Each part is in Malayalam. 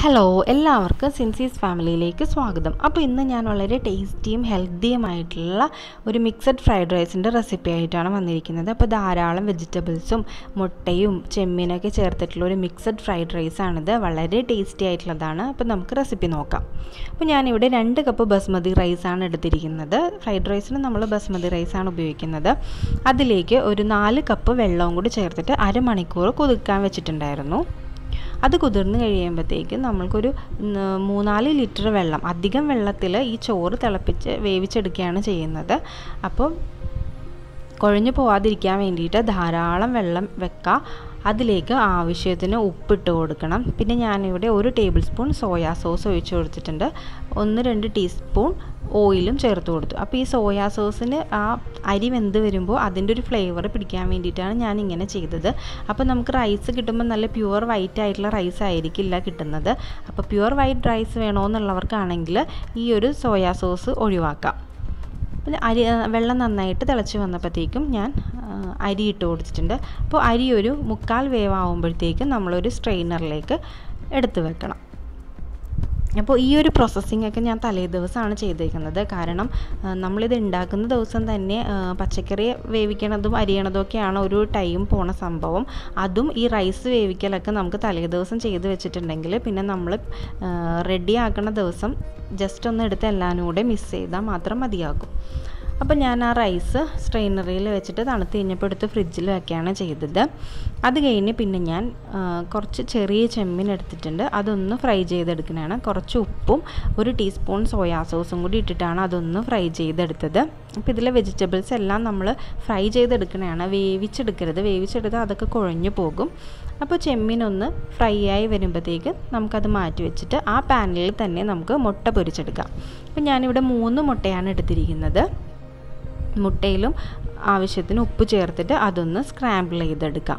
ഹലോ എല്ലാവർക്കും സിൻസീസ് ഫാമിലിയിലേക്ക് സ്വാഗതം അപ്പോൾ ഇന്ന് ഞാൻ വളരെ ടേസ്റ്റിയും ഹെൽത്തിയുമായിട്ടുള്ള ഒരു മിക്സഡ് ഫ്രൈഡ് റൈസിൻ്റെ റെസിപ്പി ആയിട്ടാണ് വന്നിരിക്കുന്നത് അപ്പോൾ ധാരാളം വെജിറ്റബിൾസും മുട്ടയും ചെമ്മീനൊക്കെ ചേർത്തിട്ടുള്ള ഒരു മിക്സഡ് ഫ്രൈഡ് റൈസാണിത് വളരെ ടേസ്റ്റി ആയിട്ടുള്ളതാണ് അപ്പോൾ നമുക്ക് റെസിപ്പി നോക്കാം അപ്പോൾ ഞാനിവിടെ രണ്ട് കപ്പ് ബസ്മതി റൈസാണ് എടുത്തിരിക്കുന്നത് ഫ്രൈഡ് റൈസിന് നമ്മൾ ബസ്മതി റൈസാണ് ഉപയോഗിക്കുന്നത് അതിലേക്ക് ഒരു നാല് കപ്പ് വെള്ളവും കൂടി ചേർത്തിട്ട് അരമണിക്കൂർ കുതിക്കാൻ വെച്ചിട്ടുണ്ടായിരുന്നു അത് കുതിർന്ന് കഴിയുമ്പോഴത്തേക്കും നമ്മൾക്കൊരു മൂന്നാല് ലിറ്റർ വെള്ളം അധികം വെള്ളത്തിൽ ഈ ചോറ് തിളപ്പിച്ച് വേവിച്ചെടുക്കുകയാണ് ചെയ്യുന്നത് അപ്പോൾ കുഴഞ്ഞു പോവാതിരിക്കാൻ വേണ്ടിയിട്ട് ധാരാളം വെള്ളം വെക്കുക അതിലേക്ക് ആവശ്യത്തിന് ഉപ്പിട്ട് കൊടുക്കണം പിന്നെ ഞാനിവിടെ ഒരു ടേബിൾ സ്പൂൺ സോയാ സോസ് ഒഴിച്ചു കൊടുത്തിട്ടുണ്ട് ഒന്ന് രണ്ട് ടീസ്പൂൺ ഓയിലും ചേർത്ത് കൊടുത്തു അപ്പോൾ ഈ സോയാ സോസിന് ആ അരി വെന്ത് വരുമ്പോൾ അതിൻ്റെ ഒരു ഫ്ലേവർ പിടിക്കാൻ വേണ്ടിയിട്ടാണ് ഞാൻ ഇങ്ങനെ ചെയ്തത് അപ്പോൾ നമുക്ക് റൈസ് കിട്ടുമ്പോൾ നല്ല പ്യുവർ വൈറ്റ് ആയിട്ടുള്ള റൈസ് ആയിരിക്കില്ല കിട്ടുന്നത് അപ്പോൾ പ്യുവർ വൈറ്റ് റൈസ് വേണമെന്നുള്ളവർക്കാണെങ്കിൽ ഈ ഒരു സോയാ സോസ് ഒഴിവാക്കാം പിന്നെ അരി വെള്ളം നന്നായിട്ട് തിളച്ച് വന്നപ്പോഴത്തേക്കും ഞാൻ അരി ഇട്ട് കൊടുത്തിട്ടുണ്ട് അപ്പോൾ അരി ഒരു മുക്കാൽ വേവാകുമ്പോഴത്തേക്കും നമ്മളൊരു സ്ട്രെയിനറിലേക്ക് എടുത്ത് വെക്കണം അപ്പോൾ ഈ ഒരു പ്രോസസ്സിംഗ് ഒക്കെ ഞാൻ തലേ ദിവസമാണ് ചെയ്തേക്കുന്നത് കാരണം നമ്മളിത് ഉണ്ടാക്കുന്ന ദിവസം തന്നെ പച്ചക്കറി വേവിക്കണതും അരിയണതും ഒക്കെയാണ് ഒരു ടൈം പോണ സംഭവം അതും ഈ റൈസ് വേവിക്കലൊക്കെ നമുക്ക് തലേ ദിവസം ചെയ്ത് വെച്ചിട്ടുണ്ടെങ്കിൽ പിന്നെ നമ്മൾ റെഡി ആക്കണ ദിവസം ജസ്റ്റ് ഒന്ന് എടുത്ത് എല്ലാവരും കൂടെ മിക്സ് ചെയ്താൽ മാത്രം മതിയാകും അപ്പോൾ ഞാൻ ആ റൈസ് സ്ട്രെയിനറിയിൽ വെച്ചിട്ട് തണുത്ത് കഴിഞ്ഞപ്പോൾ എടുത്ത് ഫ്രിഡ്ജിൽ വെക്കുകയാണ് ചെയ്തത് അത് കഴിഞ്ഞ് പിന്നെ ഞാൻ കുറച്ച് ചെറിയ ചെമ്മീൻ എടുത്തിട്ടുണ്ട് അതൊന്ന് ഫ്രൈ ചെയ്തെടുക്കുന്നതാണ് കുറച്ച് ഉപ്പും ഒരു ടീസ്പൂൺ സോയാ സോസും കൂടി ഇട്ടിട്ടാണ് അതൊന്ന് ഫ്രൈ ചെയ്തെടുത്തത് അപ്പോൾ ഇതിലെ വെജിറ്റബിൾസ് എല്ലാം നമ്മൾ ഫ്രൈ ചെയ്തെടുക്കണതാണ് വേവിച്ചെടുക്കരുത് വേവിച്ചെടുത്താൽ അതൊക്കെ കുഴഞ്ഞു പോകും അപ്പോൾ ചെമ്മീൻ ഒന്ന് ഫ്രൈ ആയി വരുമ്പോഴത്തേക്ക് നമുക്കത് മാറ്റി വെച്ചിട്ട് ആ പാനിൽ തന്നെ നമുക്ക് മുട്ട പൊരിച്ചെടുക്കാം അപ്പോൾ ഞാനിവിടെ മൂന്ന് മുട്ടയാണ് എടുത്തിരിക്കുന്നത് മുട്ടയിലും ആവശ്യത്തിന് ഉപ്പ് ചേർത്തിട്ട് അതൊന്ന് സ്ക്രാമ്പിൾ ചെയ്തെടുക്കാം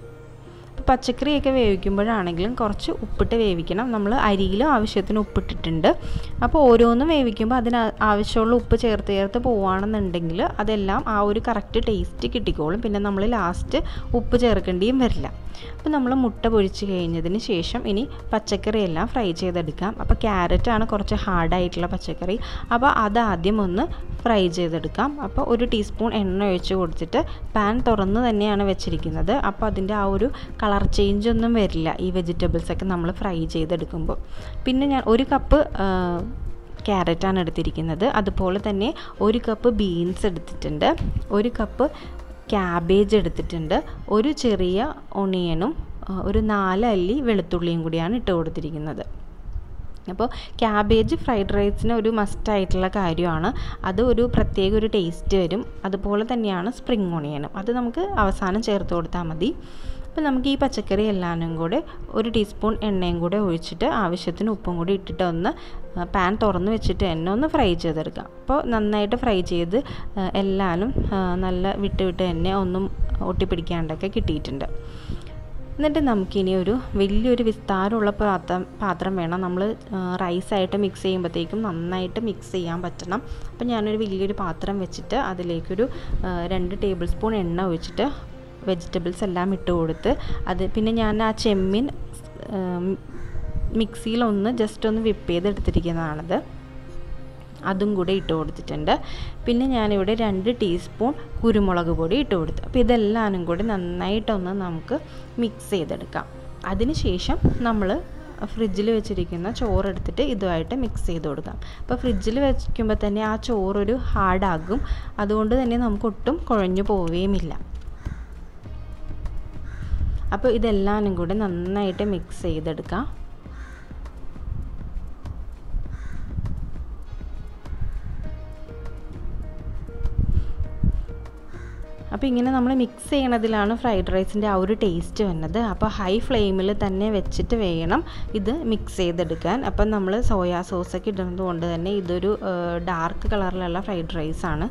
പച്ചക്കറിയൊക്കെ വേവിക്കുമ്പോഴാണെങ്കിലും കുറച്ച് ഉപ്പിട്ട് വേവിക്കണം നമ്മൾ അരിയിലും ആവശ്യത്തിന് ഉപ്പിട്ടിട്ടുണ്ട് അപ്പോൾ ഓരോന്നും വേവിക്കുമ്പോൾ അതിന് ആവശ്യമുള്ള ഉപ്പ് ചേർത്ത് ചേർത്ത് പോവുകയാണെന്നുണ്ടെങ്കിൽ അതെല്ലാം ആ ഒരു കറക്റ്റ് ടേസ്റ്റ് കിട്ടിക്കോളും പിന്നെ നമ്മൾ ലാസ്റ്റ് ഉപ്പ് ചേർക്കേണ്ടിയും വരില്ല അപ്പോൾ നമ്മൾ മുട്ട പൊരിച്ച് കഴിഞ്ഞതിന് ശേഷം ഇനി പച്ചക്കറിയെല്ലാം ഫ്രൈ ചെയ്തെടുക്കാം അപ്പോൾ ക്യാരറ്റാണ് കുറച്ച് ഹാർഡായിട്ടുള്ള പച്ചക്കറി അപ്പോൾ അത് ആദ്യം ഒന്ന് ഫ്രൈ ചെയ്തെടുക്കാം അപ്പോൾ ഒരു ടീസ്പൂൺ എണ്ണ ഒഴിച്ച് കൊടുത്തിട്ട് പാൻ തുറന്ന് തന്നെയാണ് വെച്ചിരിക്കുന്നത് അപ്പോൾ അതിൻ്റെ ആ ഒരു കളർ ചേഞ്ച് ഒന്നും വരില്ല ഈ വെജിറ്റബിൾസൊക്കെ നമ്മൾ ഫ്രൈ ചെയ്തെടുക്കുമ്പോൾ പിന്നെ ഞാൻ ഒരു കപ്പ് ക്യാരറ്റാണ് എടുത്തിരിക്കുന്നത് അതുപോലെ തന്നെ ഒരു കപ്പ് ബീൻസ് എടുത്തിട്ടുണ്ട് ഒരു കപ്പ് ക്യാബേജ് എടുത്തിട്ടുണ്ട് ഒരു ചെറിയ ഒണിയനും ഒരു നാലല്ലി വെളുത്തുള്ളിയും കൂടിയാണ് ഇട്ട് കൊടുത്തിരിക്കുന്നത് അപ്പോൾ ക്യാബേജ് ഫ്രൈഡ് റൈസിന് ഒരു മസ്റ്റായിട്ടുള്ള കാര്യമാണ് അത് ഒരു പ്രത്യേക ഒരു ടേസ്റ്റ് വരും അതുപോലെ തന്നെയാണ് സ്പ്രിങ് ഓണിയനും അത് നമുക്ക് അവസാനം ചേർത്ത് കൊടുത്താൽ മതി അപ്പോൾ നമുക്ക് ഈ പച്ചക്കറി എല്ലാനും കൂടെ ഒരു ടീസ്പൂൺ എണ്ണയും കൂടെ ഒഴിച്ചിട്ട് ആവശ്യത്തിന് ഉപ്പും കൂടി ഇട്ടിട്ട് ഒന്ന് പാൻ തുറന്ന് വെച്ചിട്ട് എണ്ണ ഒന്ന് ഫ്രൈ ചെയ്തെടുക്കാം അപ്പോൾ നന്നായിട്ട് ഫ്രൈ ചെയ്ത് എല്ലാനും നല്ല വിട്ട് വിട്ട് എണ്ണ ഒന്നും ഒട്ടിപ്പിടിക്കാണ്ടൊക്കെ കിട്ടിയിട്ടുണ്ട് എന്നിട്ട് നമുക്കിനി ഒരു വലിയൊരു വിസ്താരമുള്ള പാത്രം പാത്രം വേണം നമ്മൾ റൈസായിട്ട് മിക്സ് ചെയ്യുമ്പോഴത്തേക്കും നന്നായിട്ട് മിക്സ് ചെയ്യാൻ പറ്റണം അപ്പോൾ ഞാനൊരു വലിയൊരു പാത്രം വെച്ചിട്ട് അതിലേക്കൊരു രണ്ട് ടേബിൾ സ്പൂൺ എണ്ണ ഒഴിച്ചിട്ട് വെജിറ്റബിൾസ് എല്ലാം ഇട്ട് കൊടുത്ത് അത് പിന്നെ ഞാൻ ആ ചെമ്മീൻ മിക്സിയിലൊന്ന് ജസ്റ്റ് ഒന്ന് വിപ്പ് ചെയ്തെടുത്തിരിക്കുന്നതാണത് അതും കൂടെ ഇട്ട് കൊടുത്തിട്ടുണ്ട് പിന്നെ ഞാനിവിടെ രണ്ട് ടീസ്പൂൺ കുരുമുളക് പൊടി ഇട്ട് കൊടുത്തു അപ്പോൾ ഇതെല്ലാനും കൂടി നന്നായിട്ടൊന്ന് നമുക്ക് മിക്സ് ചെയ്തെടുക്കാം അതിനുശേഷം നമ്മൾ ഫ്രിഡ്ജിൽ വെച്ചിരിക്കുന്ന ചോറ് എടുത്തിട്ട് ഇതുമായിട്ട് മിക്സ് ചെയ്ത് കൊടുക്കാം അപ്പോൾ ഫ്രിഡ്ജിൽ വെക്കുമ്പോൾ തന്നെ ആ ചോറൊരു ഹാർഡാകും അതുകൊണ്ട് തന്നെ നമുക്ക് ഒട്ടും കുഴഞ്ഞു പോവുകയുമില്ല അപ്പോൾ ഇതെല്ലാനും കൂടി നന്നായിട്ട് മിക്സ് ചെയ്തെടുക്കാം അപ്പോൾ ഇങ്ങനെ നമ്മൾ മിക്സ് ചെയ്യണതിലാണ് ഫ്രൈഡ് റൈസിൻ്റെ ആ ഒരു ടേസ്റ്റ് വരുന്നത് അപ്പോൾ ഹൈ ഫ്ലെയിമിൽ തന്നെ വെച്ചിട്ട് വേണം ഇത് മിക്സ് ചെയ്തെടുക്കാൻ അപ്പം നമ്മൾ സോയാ സോസൊക്കെ ഇടുന്നത് കൊണ്ട് തന്നെ ഇതൊരു ഡാർക്ക് കളറിലുള്ള ഫ്രൈഡ് റൈസാണ്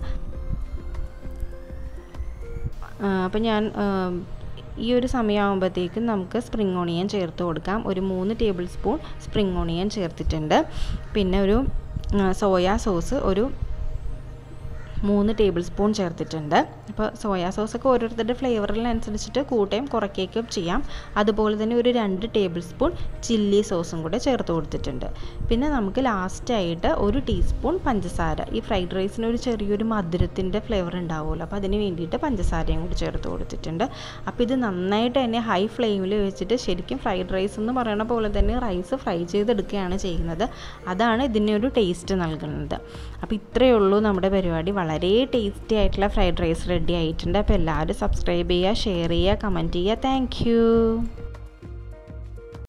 അപ്പോൾ ഞാൻ ഈ ഒരു സമയമാകുമ്പോഴത്തേക്കും നമുക്ക് സ്പ്രിങ് ഓണിയൻ ചേർത്ത് കൊടുക്കാം ഒരു മൂന്ന് ടേബിൾ സ്പൂൺ സ്പ്രിങ് ഓണിയൻ ചേർത്തിട്ടുണ്ട് പിന്നെ ഒരു സോയാ സോസ് ഒരു മൂന്ന് ടേബിൾ സ്പൂൺ ചേർത്തിട്ടുണ്ട് അപ്പോൾ സോയാ സോസൊക്കെ ഓരോരുത്തരുടെ ഫ്ലേവറിനനുസരിച്ചിട്ട് കൂട്ടുകയും കുറയ്ക്കുകയും ചെയ്യാം അതുപോലെ തന്നെ ഒരു രണ്ട് ടേബിൾ സ്പൂൺ ചില്ലി സോസും കൂടെ ചേർത്ത് കൊടുത്തിട്ടുണ്ട് പിന്നെ നമുക്ക് ലാസ്റ്റായിട്ട് ഒരു ടീസ്പൂൺ പഞ്ചസാര ഈ ഫ്രൈഡ് റൈസിന് ഒരു ചെറിയൊരു മധുരത്തിൻ്റെ ഫ്ലേവർ ഉണ്ടാവുമല്ലോ അപ്പോൾ അതിന് വേണ്ടിയിട്ട് പഞ്ചസാരയും കൂടി ചേർത്ത് കൊടുത്തിട്ടുണ്ട് അപ്പോൾ ഇത് നന്നായിട്ട് തന്നെ ഹൈ ഫ്ലെയിമിൽ വെച്ചിട്ട് ശരിക്കും ഫ്രൈഡ് റൈസ് എന്ന് പറയുന്ന പോലെ തന്നെ റൈസ് ഫ്രൈ ചെയ്തെടുക്കുകയാണ് ചെയ്യുന്നത് അതാണ് ഇതിന് ഒരു ടേസ്റ്റ് നൽകുന്നത് അപ്പോൾ ഇത്രയേ ഉള്ളൂ നമ്മുടെ പരിപാടി വളരെ ടേസ്റ്റി ആയിട്ടുള്ള ഫ്രൈഡ് റൈസ് റെഡി ആയിട്ടുണ്ട് അപ്പോൾ എല്ലാവരും സബ്സ്ക്രൈബ് ചെയ്യുക ഷെയർ ചെയ്യുക കമൻറ്റ് ചെയ്യുക താങ്ക്